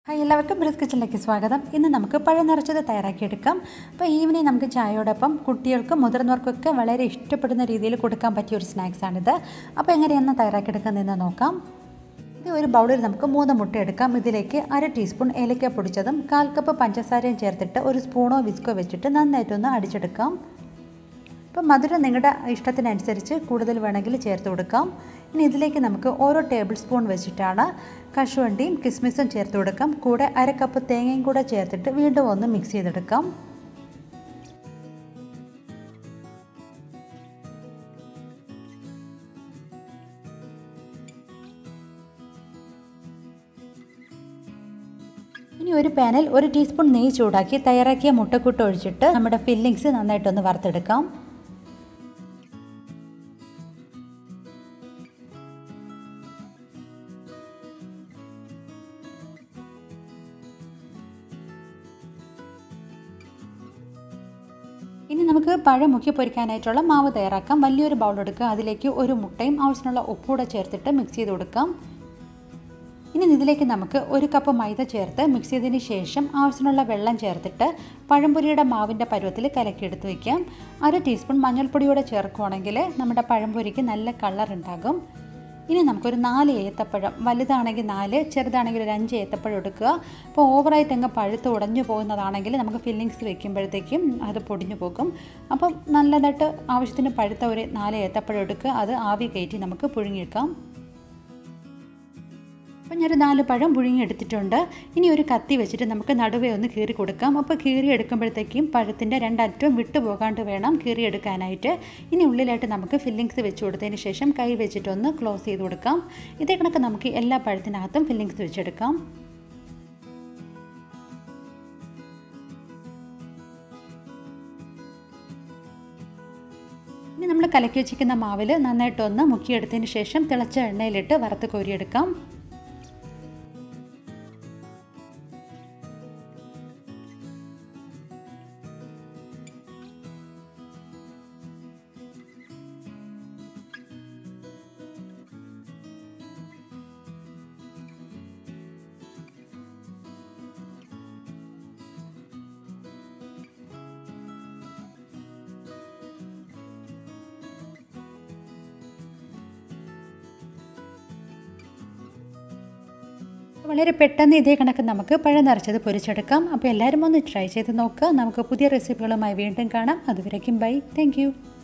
hi എല്ലാവർക്കും ബ്രിസ് കിച്ചണിലേക്ക് സ്വാഗതം ഇന്ന് നമുക്ക് പഴം നിറച്ചത് തയ്യാറാക്കിയെടുക്കാം അപ്പോൾ ഈവനിങ് നമുക്ക് ചായയോടൊപ്പം കുട്ടികൾക്കും മുതിർന്നവർക്കൊക്കെ വളരെ ഇഷ്ടപ്പെടുന്ന രീതിയിൽ കൊടുക്കാൻ പറ്റിയ ഒരു സ്നാക്സാണിത് അപ്പോൾ എങ്ങനെയാണ് തയ്യാറാക്കിയെടുക്കുന്നതെന്ന് നോക്കാം ഇത് ഒരു ബൗളിൽ നമുക്ക് മൂന്ന് മുട്ട എടുക്കാം ഇതിലേക്ക് അര ടീസ്പൂൺ ഏലക്ക പൊടിച്ചതും കാൽ കപ്പ് പഞ്ചസാരയും ചേർത്തിട്ട് ഒരു സ്പൂണോ വിസ്കോ വെച്ചിട്ട് നന്നായിട്ടൊന്ന് അടിച്ചെടുക്കാം അപ്പോൾ മധുരം നിങ്ങളുടെ ഇഷ്ടത്തിനനുസരിച്ച് കൂടുതൽ വേണമെങ്കിൽ ചേർത്ത് കൊടുക്കാം ഇനി ഇതിലേക്ക് നമുക്ക് ഓരോ ടേബിൾ സ്പൂൺ വെച്ചിട്ടാണ് കശുവണ്ടിയും കിസ്മിസും ചേർത്ത് കൊടുക്കാം കൂടെ അര കപ്പ് തേങ്ങയും കൂടെ ചേർത്തിട്ട് വീണ്ടും ഒന്ന് മിക്സ് ചെയ്തെടുക്കാം ഇനി ഒരു പാനിൽ ഒരു ടീസ്പൂൺ നെയ്യ് ചൂടാക്കി തയ്യാറാക്കിയ മുട്ടക്കൂട്ട് ഒഴിച്ചിട്ട് നമ്മുടെ ഫില്ലിങ്സ് നന്നായിട്ടൊന്ന് വറുത്തെടുക്കാം ഇനി നമുക്ക് പഴം മുക്കി പൊരിക്കാനായിട്ടുള്ള മാവ് തയ്യാറാക്കാം വലിയൊരു ബൗൾ എടുക്കുക അതിലേക്ക് ഒരു മുട്ടയും ആവശ്യത്തിനുള്ള ഉപ്പൂടെ ചേർത്തിട്ട് മിക്സ് ചെയ്ത് കൊടുക്കാം ഇനി ഇതിലേക്ക് നമുക്ക് ഒരു കപ്പ് മൈദ ചേർത്ത് മിക്സ് ചെയ്തതിന് ശേഷം ആവശ്യത്തിനുള്ള വെള്ളം ചേർത്തിട്ട് പഴംപൊരിയുടെ മാവിൻ്റെ പരുവത്തിൽ കലക്കിയെടുത്ത് വയ്ക്കാം അര ടീസ്പൂൺ മഞ്ഞൾപ്പൊടിയോടെ ചേർക്കുവാണെങ്കിൽ നമ്മുടെ പഴംപൊരിക്ക് നല്ല കളർ ഉണ്ടാകും ഇനി നമുക്കൊരു നാല് ഏത്തപ്പഴം വലുതാണെങ്കിൽ നാല് ചെറുതാണെങ്കിൽ ഒരു അഞ്ച് ഏത്തപ്പഴം എടുക്കുക അപ്പോൾ ഓവറായിട്ട് അങ്ങ് പഴുത്ത് ഉടഞ്ഞു പോകുന്നതാണെങ്കിൽ നമുക്ക് ഫില്ലിങ്സ് വെക്കുമ്പോഴത്തേക്കും അത് പൊടിഞ്ഞു പോകും അപ്പം നല്ലതായിട്ട് ആവശ്യത്തിന് പഴുത്ത ഒരു നാല് ഏത്തപ്പഴം എടുക്കുക അത് ആവി കയറ്റി നമുക്ക് പുഴുങ്ങിയെടുക്കാം അപ്പം ഞാനൊരു നാല് പഴം പുഴുങ്ങി എടുത്തിട്ടുണ്ട് ഇനി ഒരു കത്തി വെച്ചിട്ട് നമുക്ക് നടുവേ ഒന്ന് കീറി കൊടുക്കാം അപ്പോൾ കീറി എടുക്കുമ്പോഴത്തേക്കും പഴത്തിൻ്റെ രണ്ടറ്റവും വിട്ടു പോകാണ്ട് വേണം കീറി എടുക്കാനായിട്ട് ഇനി ഉള്ളിലായിട്ട് നമുക്ക് ഫില്ലിങ്സ് വെച്ച് കൊടുത്തതിന് ശേഷം കൈ വെച്ചിട്ടൊന്ന് ക്ലോസ് ചെയ്ത് കൊടുക്കാം ഇതേ കണക്ക് നമുക്ക് എല്ലാ പഴത്തിനകത്തും ഫില്ലിങ്സ് വെച്ചെടുക്കാം ഇനി നമ്മൾ കലക്കി വെച്ചിരിക്കുന്ന മാവിൽ നന്നായിട്ടൊന്ന് മുക്കിയെടുത്തതിന് ശേഷം തിളച്ച എണ്ണയിലിട്ട് വറുത്ത് കോരിയെടുക്കാം വളരെ പെട്ടെന്ന് ഇതേ കണക്ക് നമുക്ക് പഴം നിറച്ചത് പൊരിച്ചെടുക്കാം അപ്പോൾ എല്ലാവരും ഒന്ന് ട്രൈ ചെയ്ത് നോക്കുക നമുക്ക് പുതിയ റെസിപ്പികളുമായി വീണ്ടും കാണാം അതുവരേക്കും ബൈ താങ്ക്